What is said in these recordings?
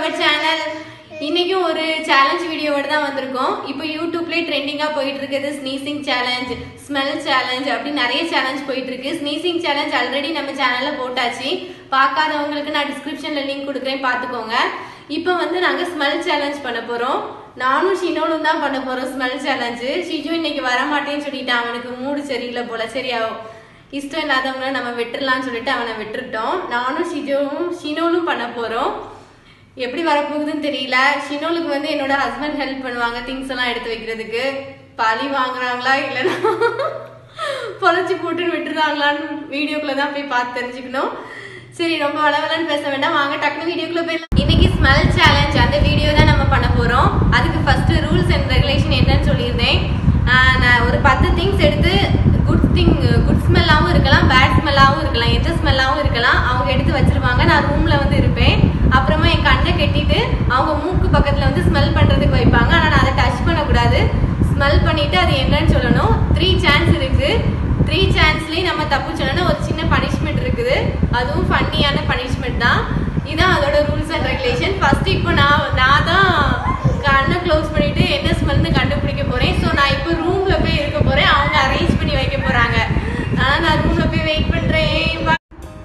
Our channel இன்னைக்கும் ஒரு challenge வீடியோவோட தான் வந்திருக்கோம் இப்போ யூடியூப்லேயே ட்ரெண்டிங்காக போயிட்டு இருக்குது ஸ்னீசிங் சேலஞ்ச் ஸ்மெல் சேலஞ்ச் அப்படி நிறைய சேலஞ்ச் போயிட்டு இருக்கு ஸ்னீசிங் சேலஞ்ச் ஆல்ரெடி நம்ம சேனல்ல போட்டாச்சு பார்க்காதவங்களுக்கு நான் டிஸ்கிரிப்ஷன்ல லிங்க் கொடுக்குறேன் பார்த்துக்கோங்க இப்போ வந்து நாங்கள் ஸ்மெல் சேலஞ்ச் பண்ண போறோம் நானும் ஷினோலும் தான் பண்ண போறோம் ஸ்மெல் சேலஞ்சு ஷிஜு இன்னைக்கு வர மாட்டேன்னு சொல்லிட்டான் அவனுக்கு மூடு சரியில்லை போல சரியா இஷ்டம் இல்லாதவங்கள நம்ம விட்டுறலாம்னு சொல்லிட்டு அவனை விட்டுட்டோம் நானும் ஷிஜுவும் ஷினோலும் பண்ண போறோம் எப்படி வரப்போகுதுன்னு தெரியல ஷினோலுக்கு வந்து என்னோட ஹஸ்பண்ட் ஹெல்ப் பண்ணுவாங்க திங்ஸ் எல்லாம் எடுத்து வைக்கிறதுக்கு பழி வாங்குறாங்களா இல்லைன்னா பொழைச்சி போட்டுன்னு விட்டுறாங்களான்னு வீடியோக்குள்ள தான் போய் பார்த்து தெரிஞ்சுக்கணும் சரி ரொம்ப வளவலன்னு பேச வேண்டாம் வாங்க டக்குனு வீடியோக்குள்ள போயிடலாம் இன்னைக்கு ஸ்மெல் சேலஞ்ச் அந்த வீடியோ தான் நம்ம பண்ண போறோம் அதுக்கு ஃபர்ஸ்ட் ரூல்ஸ் அண்ட் ரெகுலேஷன் என்னன்னு சொல்லியிருந்தேன் ஆஹ் நான் ஒரு பத்து திங்ஸ் எடுத்து குட் திங் குட் ஸ்மெல்லாவும் இருக்கலாம் பேட் ஸ்மெல்லாவும் இருக்கலாம் எந்த ஸ்மெல்லாவும் இருக்கலாம் அவங்க எடுத்து வச்சிருவாங்க நான் ரூம்ல வந்து இருப்பேன் அப்புறமா என் கண்ணை கட்டிட்டு அவங்க மூக்கு பக்கத்துல வந்து ஸ்மெல் பண்றதுக்கு வைப்பாங்க ஆனா நான் அதை டச் பண்ணக்கூடாது ஸ்மெல் பண்ணிட்டு அது என்னன்னு சொல்லணும் த்ரீ சான்ஸ் இருக்கு த்ரீ சான்ஸ்லயும் நம்ம தப்பு சொல்லணும் ஒரு சின்ன பனிஷ்மெண்ட் இருக்குது அதுவும் ஃபன்னியான பனிஷ்மெண்ட் தான் இதான் அதோட ரூல்ஸ் அண்ட் ரெகுலேஷன் ஃபர்ஸ்ட் இப்போ நான் நான் தான் கண்ணை க்ளோஸ் பண்ணிட்டு என்ன ஸ்மெல்னு கண்டுபிடிக்க போறேன் ஸோ நான் இப்போ ரூம்ல போய் இருக்க போறேன் அவங்க அரேஞ்ச் பண்ணி வைக்க போறாங்க ஆனா நான் ரூம்ல போய் வெயிட் பண்றேன் Bye.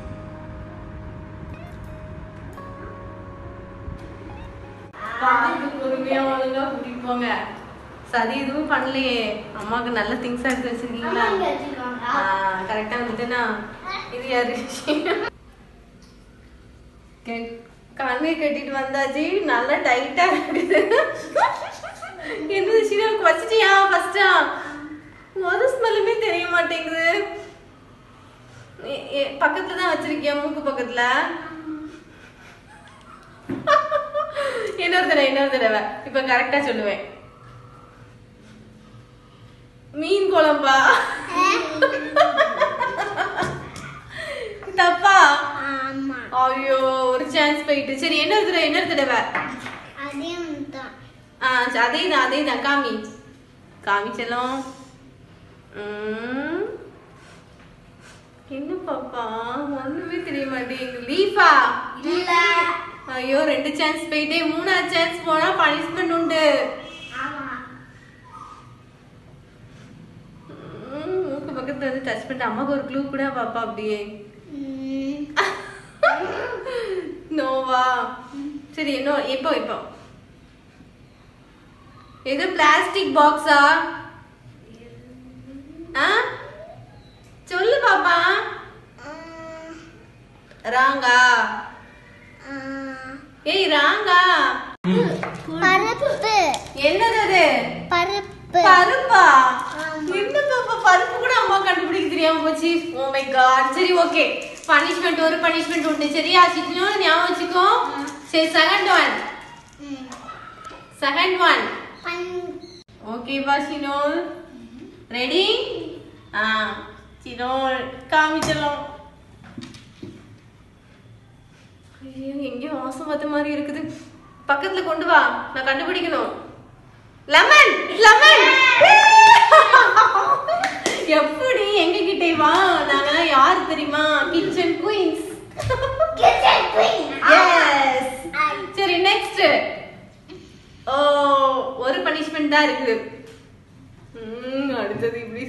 பார்த்து பொறுமையா ஒழுங்கா கூட்டிட்டு போங்க சரி எதுவும் பண்ணலையே அம்மாவுக்கு நல்ல திங்ஸ் எடுத்து வச்சிருக்கீங்களா கரெக்டா வந்துட்டேனா இது யாரு கே- கண்ணை கட்டிட்டு வந்தாச்சு நல்லா டைட்டா இருக்குது என்னது சீனாவுக்கு வச்சிட்டியா ஃபர்ஸ்டா ஒரு ஸ்மெல்லுமே தெரிய மாட்டேங்குது எ- எ- பக்கத்துல தான் வச்சிருக்கியா மூக்கு பக்கத்துல இன்னொரு தடவை இன்னொரு தடவை இப்ப கரெக்டா சொல்லுவேன் மீன் குழம்பா தப்பா ஆமா ஐயோ ஒரு சான்ஸ் போயிட்டு சரி இன்னொரு தடவை இன்னொரு தடவை அதையும் தான் ஆ ச- அதே தான் அதே தான் காமி காமி செல்லம் ம். என்ன பாப்பா ஒண்ணுமே தெரிய மாட்டேங்குது லீஃபா இல்ல ஐயோ ரெண்டு சான்ஸ் போயிட்டே மூணாவது சான்ஸ் போனா பனிஷ்மெண்ட் உண்டு ஆமா ம், மூக்கு பக்கத்துல வந்து டச் பண்ணிட்டு அம்மாக்கு ஒரு க்ளூ கூட பாப்பா அப்படியே ம், நோவா சரி என்ன எப்போ இப்போ இது பிளாஸ்டிக் பாக்ஸா ஆ சொல்லு பாப்பா ஆ, ராங்கா ஆ. ஏய் ராங்கா பருப்பு என்னது அது பருப்பு பருப்பா ஆமா. என்ன பாப்பா பருப்பு கூட அம்மா கண்டுபிடிக்க தெரியாம போச்சு ஓ மை காட் சரி ஓகே பனிஷ்மெண்ட் ஒரு பனிஷ்மெண்ட் உண்டு சரியா சிக்கனும் ஞாபகம் வச்சுக்கோ சரி second one hmm, second one பன்- ஓகே பா சினோல் ரெடி ஆ சினோல் காமிச்சலாம் ஐயோ எங்கேயோ வாசம் பார்த்த மாதிரி இருக்குது பக்கத்துல கொண்டு வா நான் கண்டுபிடிக்கணும் லெமன் லெமன் எப்படி எங்க கிட்டே வா நாங்கெல்லாம் யார் தெரியுமா kitchen queens Kitchen queen. Yes ஆ. சரி நெக்ஸ்ட் ஓ ஒரு பனிஷ்மெண்ட் தான் இருக்குது ம், அடுத்தது இப்படி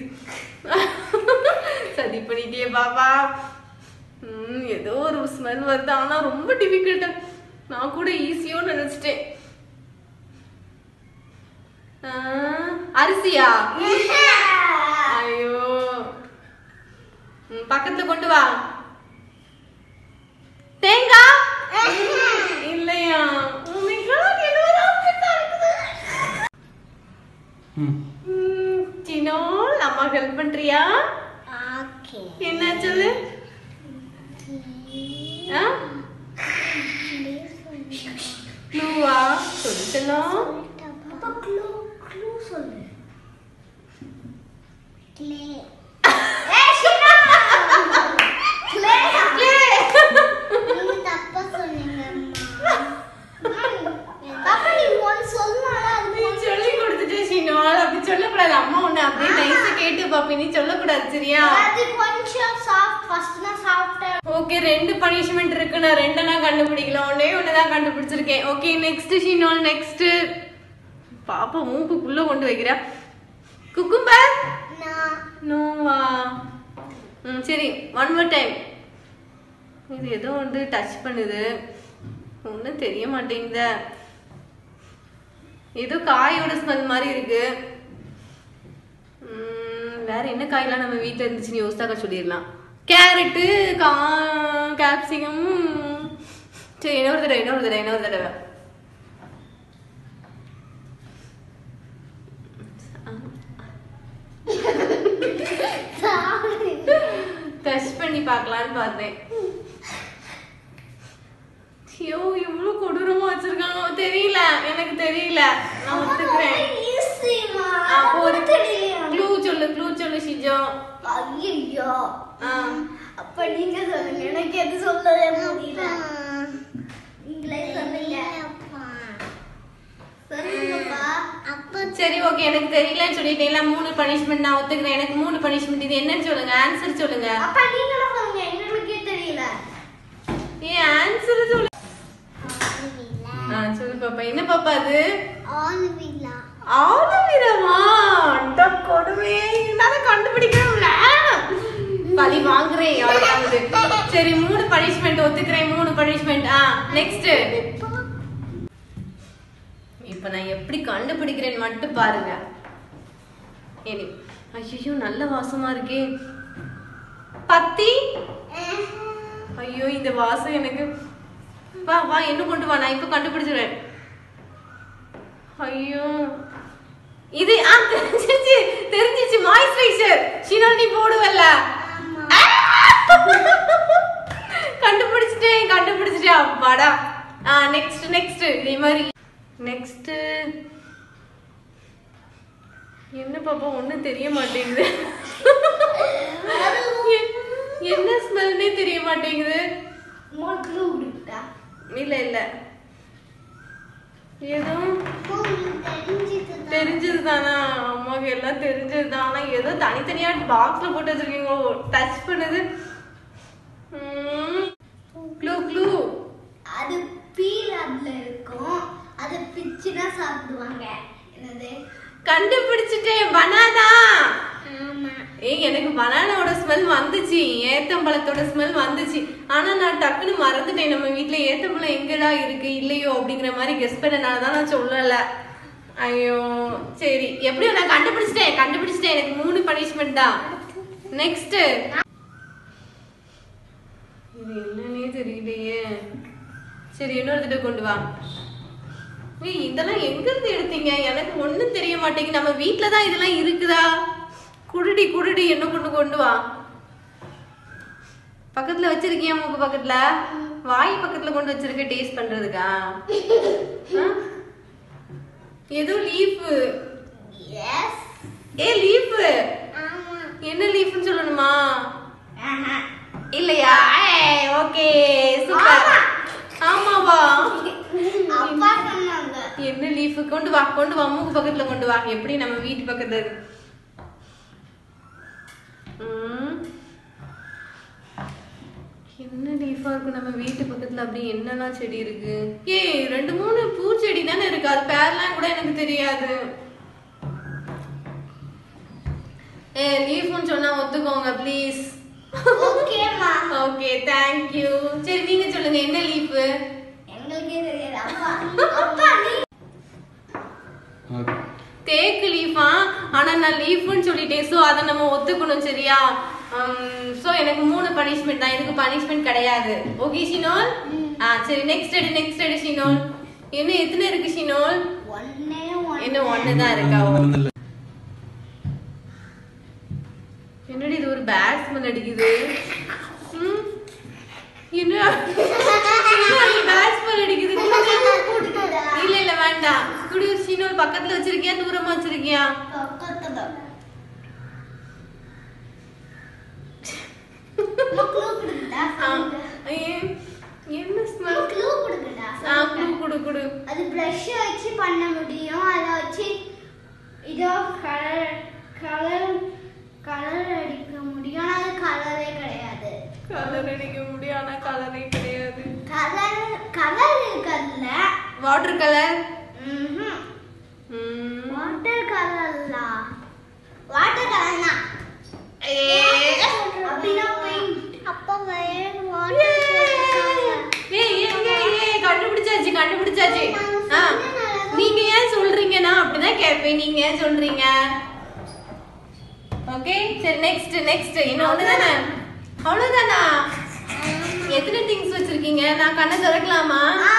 சதி பண்ணிட்டே பாப்பா ம், ஏதோ ஒரு ஸ்மெல் வருது ஆனா ரொம்ப டிஃபிகல்ட் நான் கூட ஈஸியோ நினைச்சிட்டேன் ஆ, அரிசியா ஐயோ ம், பக்கத்துல கொண்டு வா தேங்காய் இல்லையா Oh my God, என்ன ஒரு outfit ஆ இருக்குது. ம், சினோல், அம்மா ஹெல்ப் பண்றியா Okay. என்ன சொல்லு ஆ? க்ளூவா சொல்லு செல்லம். அப்பா க்ளூ க்ளூ சொல்லு க்ளே க்ளே நீங்க தப்பா சொன்னீங்க பாப்பா நீ ஒன்னு சொன்னால நீ அது சொல்லி கொடுத்துட்டு சினோல், அப்படி சொல்லக்கூடாது அம்மா உன்னை அப்படியே நைஸா கேட்டு பாப்பி நீ சொல்லக்கூடாது சரியா அது கொஞ்சம் சாஃப்ட் ஃபர்ஸ்ட் நான் சாப்பிட்டேன் ஓகே ரெண்டு பனிஷ்மெண்ட் இருக்கு நான் ரெண்டை நான் கண்டுபிடிக்கல ஒன்னே ஒன்று தான் கண்டுபிடிச்சிருக்கேன் ஓகே நெக்ஸ்ட் ஷீனோல் நெக்ஸ்ட் பாப்பா மூக்குக்குள்ள கொண்டு வைக்கிறா குக்கும்பர் நான் நோவா ம் சரி ஒன் மோர் டைம் இது ஏதோ வந்து டச் பண்ணுது ஒன்றும் தெரிய மாட்டேங்குதே ஏதோ காயோட ஸ்மெல் மாதிரி இருக்கு ம், வேற என்ன காயெல்லாம் நம்ம வீட்டில் இருந்துச்சுன்னு யோசித்தாக்க சொல்லிடலாம் கேரட்டு கா கேப்சிகம் சரி இன்னொரு தடவை இன்னொரு தடவை இன்னொரு தடவை டச் பண்ணி பார்க்கலான்னு பார்த்தேன் ஐயோ இவ்வளவு கொடூரமா வச்சிருக்காங்க தெரியல எனக்கு தெரியல நான் ஒத்துக்கிறேன் ஈஸிமா அப்போ ஒரு தெரியலையா க்ளூ சொல்லு க்ளூ சொல்லு ஷிஜோ ஐயோ ஆ. அப்ப நீங்க சொல்லுங்க எனக்கு எது சொல்லவே முடியல நீங்களே சொல்லுங்க சொல்லுங்கப்பா அப்பா சரி ஓகே எனக்கு தெரியலன்னு சொல்லிட்டேன்ல மூணு பனிஷ்மெண்ட் நான் ஒத்துக்கிறேன் எனக்கு மூணு பனிஷ்மெண்ட் இது என்னன்னு சொல்லுங்க ஆன்சர் சொல்லுங்க அப்பா நீங்களும் சொல்லுங்க எங்களுக்கே தெரியல ஏன் ஆன்சர் சொல்லு ஆ சொல்லு பாப்பா என்ன பாப்பா அது ஆல்விலா ஆலோவேராவா அட கொடுமே என்னால கண்டுபிடிக்கணும்ல பழி வாங்குறேன் யாரையாவது சரி மூணு பனிஷ்மெண்ட் ஒத்துக்கிறேன் மூணு பனிஷ்மெண்ட் ஆ நெக்ஸ்ட் இப்ப நான் எப்படி கண்டுபிடிக்கிறேன்னு மட்டும் பாருங்க ஏனி ஐயோ நல்ல வாசமா இருக்கே பத்தி ஐயோ இந்த வாசம் எனக்கு வா வா என்ன கொண்டு வா நான் இப்ப கண்டுபிடிச்சிருவேன் ஐயோ இது ஆ தெரிஞ்சிச்சு தெரிஞ்சிச்சு மாய்ஸ்சரைசர் ஷினல் நீ போடுவல்ல கண்டுபிடிச்சிட்டேன் கண்டுபிடிச்சிட்டேன் அப்பாடா ஆ நெக்ஸ்ட் நெக்ஸ்ட் இதே மாதிரி நெக்ஸ்ட் என்ன பாப்பா ஒண்ணும் தெரிய மாட்டேங்குது எ- என்ன ஸ்மெல்னே தெரிய மாட்டேங்குது உங்களுக்கு கொடுத்தா இல்ல இல்ல ஏதோ தெரிஞ்சது தெரிஞ்சது தானா அம்மாக்கு எல்லாம் தெரிஞ்சது தான் ஆனா ஏதோ தனித்தனியா பாக்ஸ்ல போட்டு வச்சிருக்கீங்க டச் பண்ணுது க்ளூ க்ளூ அது பீல் அதுல இருக்கும் அது பிச்சுனா சாப்பிடுவாங்க என்னது கண்டுபிடிச்சிட்டேன் பனானா ஆமா ஏய் எனக்கு பனானாவோட ஸ்மெல் வந்துச்சு ஏத்தம்பழத்தோட ஸ்மெல் வந்துச்சு ஆனா நான் டக்குன்னு மறந்துட்டேன் நம்ம வீட்ல ஏத்தம்பழம் எங்கடா இருக்கு இல்லையோ அப்படிங்கிற மாதிரி கெஸ் பண்ணனால தான் நான் சொல்லல ஐயோ சரி எப்படியோ நான் கண்டுபிடிச்சிட்டேன் கண்டுபிடிச்சிட்டேன் எனக்கு மூணு பனிஷ்மெண்ட் தான் நெக்ஸ்ட் இது என்னன்னே தெரியலையே சரி இன்னொரு தடவை கொண்டு வா ஏய் இதெல்லாம் எங்க இருந்து எடுத்தீங்க எனக்கு ஒண்ணும் தெரிய மாட்டேங்குது நம்ம வீட்ல தான் இதெல்லாம் இருக்குதா குடுடி குடுடி என்ன கொண்டு கொண்டு வா பக்கத்துல வச்சிருக்கியா மூக்கு பக்கத்துல வாய் பக்கத்துல கொண்டு வச்சிருக்க டேஸ்ட் பண்றதுக்கா ஆ? ஏதோ லீஃப் எஸ் ஏ லீஃப் ஆமா என்ன லீஃப்னு சொல்லணுமா ஆஹா. இல்லையா ஓகே சூப்பர் ஆமாவா அப்பா சொன்னாங்க என்ன லீஃப் கொண்டு வா கொண்டு வா மூக்கு பக்கத்துல கொண்டு வா எப்படி நம்ம வீட்டு பக்கத்துல இருக்கு ம். என்ன லீஃபா இருக்கு நம்ம வீட்டு பக்கத்துல அப்படி என்னெல்லாம் செடி இருக்கு ஏய் ரெண்டு மூணு பூச்செடி தானே இருக்கு அது பேர்லாம் கூட எனக்கு தெரியாது ஏ லீஃப்னு சொன்னா ஒத்துக்கோங்க ப்ளீஸ் ஓகேம்மா ஓகே தேங்க்யூ சரி நீங்க சொல்லுங்க என்ன லீஃப் எங்களுக்கே தெரியாது அப்பா அப்பா நீ தேக்கு லீஃபா ஆனா நான் லீஃப்னு சொல்லிட்டேன் சோ அதை நம்ம ஒத்துக்கணும் சரியா சோ எனக்கு மூணு பனிஷ்மெண்ட் தான் எனக்கு பனிஷ்மெண்ட் கிடையாது ஓகே ஷினோல் ஆ சரி நெக்ஸ்ட் எடு நெக்ஸ்ட் எடு ஷினோல் என்ன எத்தனை இருக்கு ஷினோல் ஒன்னே ஒன்னு என்ன ஒன்னு தான் இருக்கா என்னடி இது ஒரு பேட் ஸ்மெல் அடிக்குது ம்? என்ன பேட் ஸ்மெல் அடிக்குது கொடுக்குதா இல்ல இல்ல வேண்டாம் குடி ஷினோல் பக்கத்துல வச்சிருக்கியா தூரமா வச்சிருக்கியா பக்கத்துல க்ளூ கொடுக்குதா ஆ, ஏ- என்ன ஸ்மெல் க்ளூ கொடுக்குதா ஆ குடு குடு குடு அது ப்ரஷ் வச்சு பண்ண முடியும் அதை வச்சு இதோ கலர் கலர் கலர் அடிக்க முடியும் ஆனா அது கலரே கிடையாது கலர் அடிக்க முடியும் ஆனா கலரே கிடையாது கலர் கலர் இருக்குல்ல வாட்டர் கலர் வாட்டர் கலர்ல வாட்டர் கலர்னா அப்படின்னா பெயிண்ட் அப்ப வேற வாட்டர் ஏய் ஏய் ஏய் ஏய் கண்டுபிடிச்சாச்சு கண்டுபிடிச்சாச்சு ஆ நீங்க ஏன் சொல்றீங்க நான் அப்படிதான் கேட்பேன் நீங்க ஏன் சொல்றீங்க ஓகே சரி நெக்ஸ்ட் நெக்ஸ்ட் இன்னும் ஒண்ணுதானே அவ்வளவுதானா எத்தனை திங்ஸ் வச்சிருக்கீங்க நான் கண்ணை திறக்கலாமா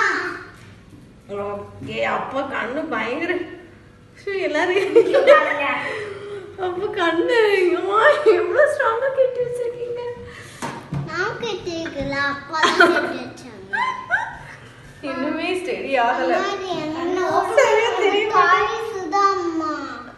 ஓகே அப்பா கண்ணு பயங்கர ஷூ, எல்லாரும் அப்ப கண்ணு ஐயோ, எவ்வளவு ஸ்ட்ராங்கா கட்டி வச்சிருக்கீங்க நான் கேட்டிருக்கல அப்பா தான் கேட்டாங்க இன்னுமே ஸ்டெடி ஆகல சரியா தெரியுமா சுதாம்மா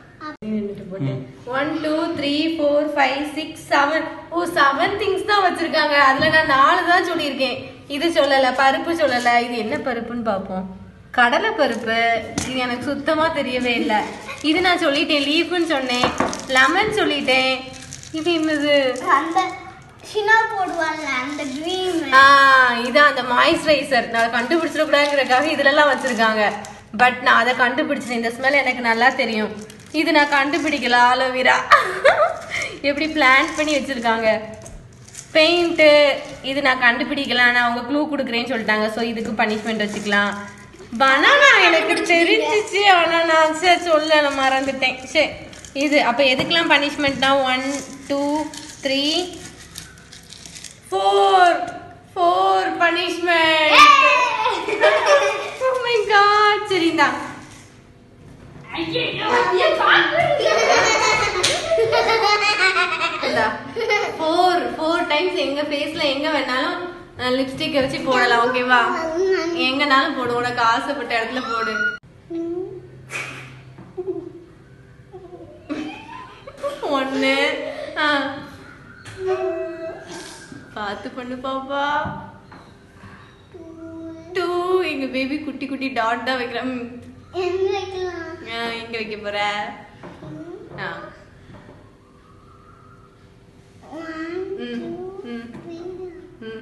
one two three four five six seven oh seven things தான் வச்சிருக்காங்க அதுல நான் நாலு தான் சொல்லியிருக்கேன் இது சொல்லல பருப்பு சொல்லல இது என்ன பருப்புன்னு பார்ப்போம் கடலை பருப்பு இது எனக்கு சுத்தமா தெரியவே இல்லை இது நான் சொல்லிட்டேன் லீஃப்னு சொன்னேன் லெமன் சொல்லிட்டேன் இது என்னது அந்த சினா போடுவாங்க அந்த கிரீன் ஆ இதான் அந்த மாய்ஸ்சரைசர் நான் கண்டுபிடிச்சிடக்கூடாதுங்கிறதுக்காக இதுலலாம் வச்சிருக்காங்க பட் நான் அதை கண்டுபிடிச்சேன் இந்த ஸ்மெல் எனக்கு நல்லா தெரியும் இது நான் கண்டுபிடிக்கல ஆலோவேரா எப்படி பிளான் பண்ணி வச்சிருக்காங்க பெயிண்ட்டு இது நான் கண்டுபிடிக்கல நான் அவங்க க்ளூ கொடுக்குறேன்னு சொல்லிட்டாங்க ஸோ இதுக்கு பனிஷ்மெண்ட் வச்சுக்கலாம் பனானா எனக்கு தெரிஞ்சிச்சு ஆனா நான் சரி சொல்ல நான் மறந்துட்டேன் சரி இது அப்போ எதுக்கெல்லாம் பனிஷ்மெண்ட்னா one two three four four punishment oh my god சரி இந்தா இந்தா ஃபோர் ஃபோர் டைம்ஸ் எங்க ஃபேஸ்ல எங்க வேணாலும் லிப்ஸ்டிக் வச்சு போடலாம் ஓகேவா எங்கனாலும் போடு உனக்கு ஆசைப்பட்ட இடத்துல போடு ஒண்ணு ஆ. பார்த்து பண்ணு பாப்பா டூ எங்க பேபி குட்டி குட்டி டாட் தான் வைக்கிறேன் ம். என்ன வைக்கலாம் ஆ, எங்க வைக்க போற ஆ. ஒன் ம், ம், த்ரீ ம்.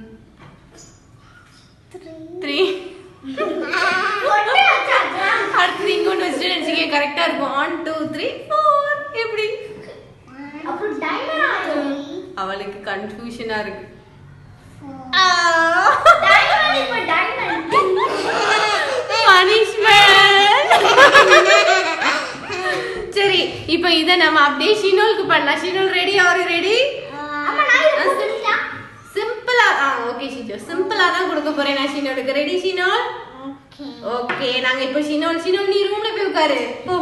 த்ரீ த்ரீ ஒட்டு வச்சாச்சா அடுத்து இங்க ஒன்று வச்சுட்டு நினைச்சிக்க கரெக்டா இருக்கும் ஒன் டூ த்ரீ ஃபோர் எப்படி அப்புறம் டைமண்ட் ஆயிடும் அவளுக்கு கன்ஃபியூஷனா இருக்கு டைமண்ட் இப்ப டைமண்ட் பனிஷ்மெண்ட் சரி இப்போ இத நம்ம அப்படியே ஷினோலுக்கு பண்ணலாம் ஷினோல் ரெடி ஆர் ரெடி அம்மா நான் இது போட்டுட்டா சிம்பிளா ஆ ஓகே ஷினோ சிம்பிளா தான் கொடுக்க போறேன் நான் ஷினோலுக்கு ரெடி ஷினோல் ஓகே ஓகே நாங்க இப்போ ஷினோல் ஷினோல் நீ ரூம்ல போய் உட்காரு போ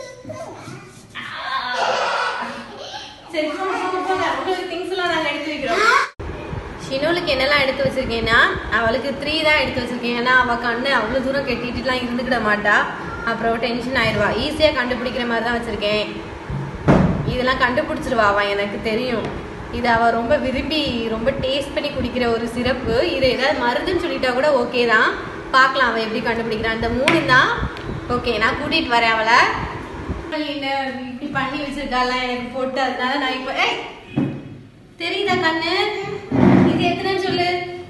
சரி போங்க போங்க போங்க உங்களுக்கு திங்ஸ் எல்லாம் நாங்க எடுத்து வைக்கிறோம் ஷினோலுக்கு என்னெல்லாம் எடுத்து வச்சிருக்கேன்னா அவளுக்கு த்ரீ தான் எடுத்து வச்சிருக்கேன் ஏன்னா அவ கண்ணு அவ்வளோ தூரம் கெட்டிட்டுலாம் இருந்துக்கிட மாட்டா அப்புறம் டென்ஷன் ஆயிடுவா ஈஸியாக கண்டுபிடிக்கிற மாதிரி தான் வச்சிருக்கேன் இதெல்லாம் கண்டுபிடிச்சிருவா அவ எனக்கு தெரியும் இது அவ ரொம்ப விரும்பி ரொம்ப டேஸ்ட் பண்ணி குடிக்கிற ஒரு சிறப்பு இது ஏதாவது மருந்துன்னு சொல்லிட்டா கூட ஓகே தான் பார்க்கலாம் அவ எப்படி கண்டுபிடிக்கிறான் இந்த மூணு தான் ஓகே நான் கூட்டிட்டு வரேன் அவளை இல்ல, இப்படி பண்ணி வச்சிருக்கால எனக்கு போட்டு அதனால நான் இப்போ ஏய் தெரியுதா கண்ணு இது எத்தனை சொல்லு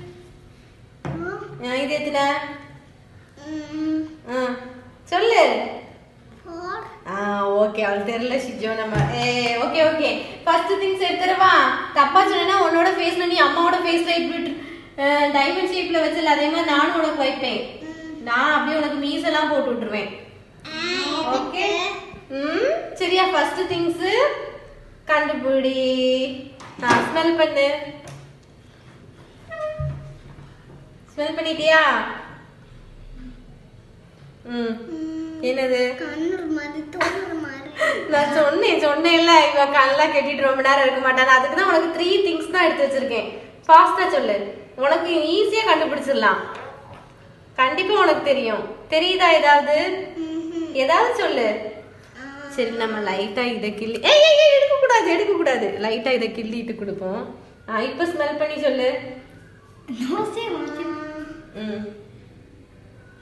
ஆ, இது எத்தனை ஆ, சொல்லு ஃபோர் ஆ ஓகே அவளுக்கு தெரியல ஷிஜோ நம்ம ஏ ஓகே ஓகே ஃபர்ஸ்ட் திங்ஸ் எடுத்துறவா தப்பா சொன்னா உன்னோட ஃபேஸ்ல நீ அம்மாவோட ஃபேஸ்ல இப்படி டைமண்ட் ஷேப்ல வச்சல அதே மாதிரி நானும் உனக்கு வைப்பேன் நான் அப்படியே உனக்கு மீஸ் எல்லாம் போட்டு விட்டுருவேன் ஓகே ம் சரியா ஃபர்ஸ்ட் திங்ஸ் கண்டுபிடி நான் ஸ்மெல் பண்ணு ஸ்மெல் பண்ணிட்டியா ம் என்னது கண்ணு மாதிரி தோணுற மாதிரி நான் சொன்னேன் சொன்னேன்ல இவ கண்ணெல்லாம் கட்டிட்டு ரொம்ப நேரம் இருக்க மாட்டாங்க அதுக்கு தான் உனக்கு த்ரீ திங்ஸ் தான் எடுத்து வச்சிருக்கேன் ஃபாஸ்டா சொல்லு உனக்கு ஈஸியா கண்டுபிடிச்சிடலாம் கண்டிப்பா உனக்கு தெரியும் தெரியுதா ஏதாவது ஏதாவது சொல்லு சரி நம்ம லைட்டா இத கிள்ளி ஏய் ஏய் ஏய், எடுக்க கூடாது எடுக்க கூடாது லைட்டா இத கிள்ளிட்டு கொடுப்போம் ஆ, இப்ப ஸ்மெல் பண்ணி சொல்லு தோசை வாங்கி ம்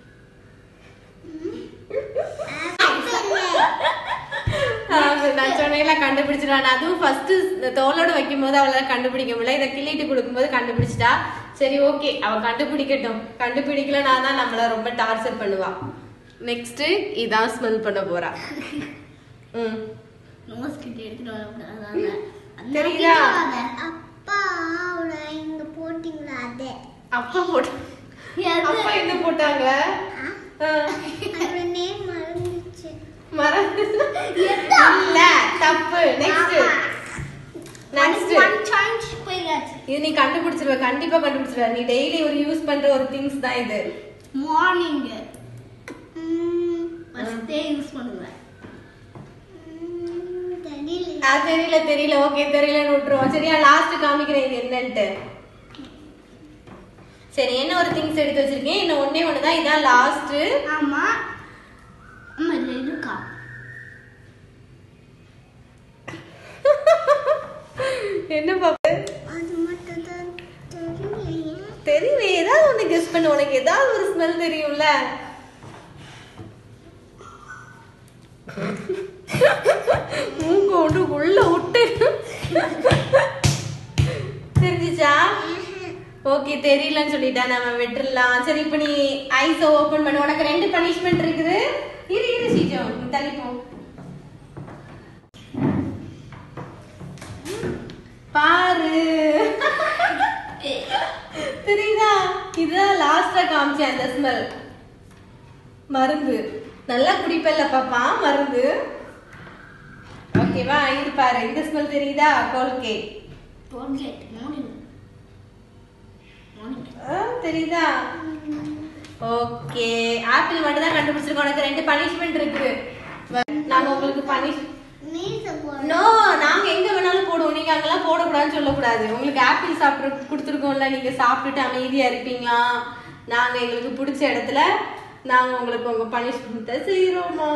ஆ, நான் சொன்னேன் முறையில கண்டுபிடிச்சிருவான் அதுவும் ஃபர்ஸ்ட் தோலோட வைக்கும் போது அவளால கண்டுபிடிக்க முடியல இதை கிள்ளிட்டு கொடுக்கும்போது கண்டுபிடிச்சிட்டா சரி ஓகே அவ கண்டுபிடிக்கட்டும் கண்டுபிடிக்கலனா தான் நம்மள ரொம்ப டார்ச்சர் பண்ணுவா நெக்ஸ்ட் இதான் ஸ்மெல் பண்ண போறா ம் நோஸ் கிட்ட எடுத்துட்டு வரக்கூடாது தெரியுதா? அப்பா அவள இங்க போட்டீங்களா அதே அப்பா போட்டு அப்பா என்ன போட்டாங்க ஆ, அவள நேம் மறந்துச்சு மறந்து இல்ல தப்பு நெக்ஸ்ட் நெக்ஸ்ட் சான்ஸ் போயாச்சு இது நீ கண்டுபிடிச்சிருவ கண்டிப்பா கண்டுபிடிச்சிருவ நீ டெய்லி ஒரு யூஸ் பண்ற ஒரு திங்ஸ் தான் இது மார்னிங் ஃபர்ஸ்டே யூஸ் பண்ணுவேன் தெரியல ஆ, தெரியல தெரியல ஓகே தெரியலன்னு விட்டுருவோம் சரியா லாஸ்ட் காமிக்கிறேன் இது என்னன்ட்டு சரி என்ன ஒரு திங்ஸ் எடுத்து வச்சிருக்கேன் இன்னும் ஒண்ணே ஒண்ணுதான் இதான் லாஸ்ட் ஆமா அம்மா இதுல இருக்கா என்ன பாப்பு அது மட்டும் தான் தெரியலையே தெரியல ஏதாவது ஒண்ணு கெஸ் பண்ணு உனக்கு ஏதாவது ஒரு ஸ்மெல் தெரியும்ல மூங்க ஒன்று உள்ள விட்டு தெரிஞ்சிச்சா ஓகே தெரியலன்னு சொல்லிட்டா நம்ம விட்டுறலாம் சரி இப்போ நீ ஐஸ ஓபன் பண்ணு உனக்கு ரெண்டு பனிஷ்மெண்ட் இருக்குது இரு இரு சீஜோ நீ தள்ளி போ பாரு தெரியுதா இதுதான் லாஸ்டா காமிச்சேன் அந்த ஸ்மெல் மருந்து நல்லா குடிப்பல்ல பாப்பா மருந்து ஓகேவா இது பாரு இந்த ஸ்மெல் தெரியுதா கோல்கேட் டோல்கேட் மார்னிங் மார்னிங் ஆ, தெரியுதா ஓகே ஆப்பிள் மட்டும் தான் கண்டுபிடிச்சிருக்கோம் உனக்கு ரெண்டு பனிஷ்மெண்ட் இருக்குது வ- நாங்க உங்களுக்கு பனிஷ் மீச போட நோ நாங்க எங்க வேணாலும் போடுவோம் நீங்க அங்கெல்லாம் போடக்கூடாதுன்னு சொல்லக்கூடாது உங்களுக்கு ஆப்பிள் சாப்பிட்டு கொடுத்துருக்கோம்ல நீங்க சாப்பிட்டுட்டு அமைதியா இருப்பீங்களா நாங்க எங்களுக்கு பிடிச்ச இடத்துல நாங்க உங்களுக்கு உங்க பனிஷ்மெண்ட்டை செய்யறோமா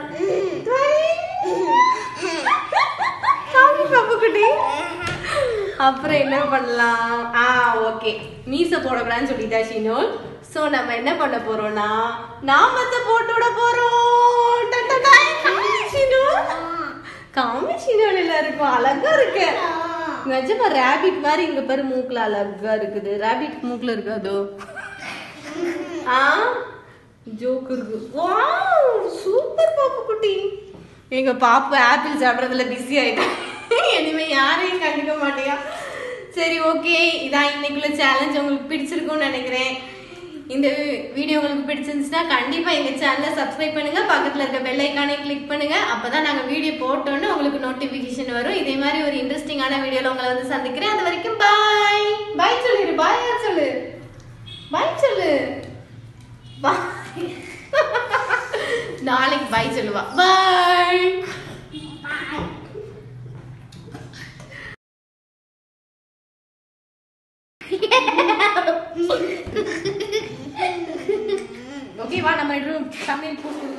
காமி பாப்பு குட்டி அப்புறம் என்ன பண்ணலாம் ஆ ஓகே மீச போடக்கூடாதுன்னு சொல்லிட்டா ஷினோல் சோ நம்ம என்ன பண்ண போறோம்னா நாமத்தை போட்டு விட போறோம் டட்டடாய். காமி ஷினோல். காமி ஷினோல் எல்லாருக்கும் அழகா இருக்கு நிஜமா ரேபிட் மாதிரி இங்க பாரு மூக்குல அழகா இருக்குது ரேபிட் மூக்குல இருக்காதோ ஆ ஜோக் இருக்கு வாவ் சூப்பர் பாப்பு குட்டி எங்க பாப்பு ஆப்பிள் சாப்பிடறதுல பிஸி ஆயிட்டா இனிமே யாரையும் கண்டுக்க மாட்டியா சரி ஓகே இதான் இன்னைக்குள்ள சேலஞ்ச் உங்களுக்கு பிடிச்சிருக்கும்னு நினைக்கிறேன் இந்த வீடியோ உங்களுக்கு பிடிச்சிருந்துச்சுன்னா கண்டிப்பா எங்க சேனலை சப்ஸ்கிரைப் பண்ணுங்க பக்கத்துல இருக்க பெல் ஐக்கானை கிளிக் பண்ணுங்க அப்பதான் நாங்க வீடியோ போட்டோன்னு உங்களுக்கு நோட்டிபிகேஷன் வரும் இதே மாதிரி ஒரு இன்ட்ரெஸ்டிங்கான வீடியோல உங்களை வந்து சந்திக்கிறேன் அது வரைக்கும் பாய் பாய் சொல்லிடு பாய் சொல்லு பாய் சொல்லு Bye. நாளைக்கு பாய் சொல்லுவா பாய் ஓகேவா நம்ம ரெண்டு தமிழ் பூ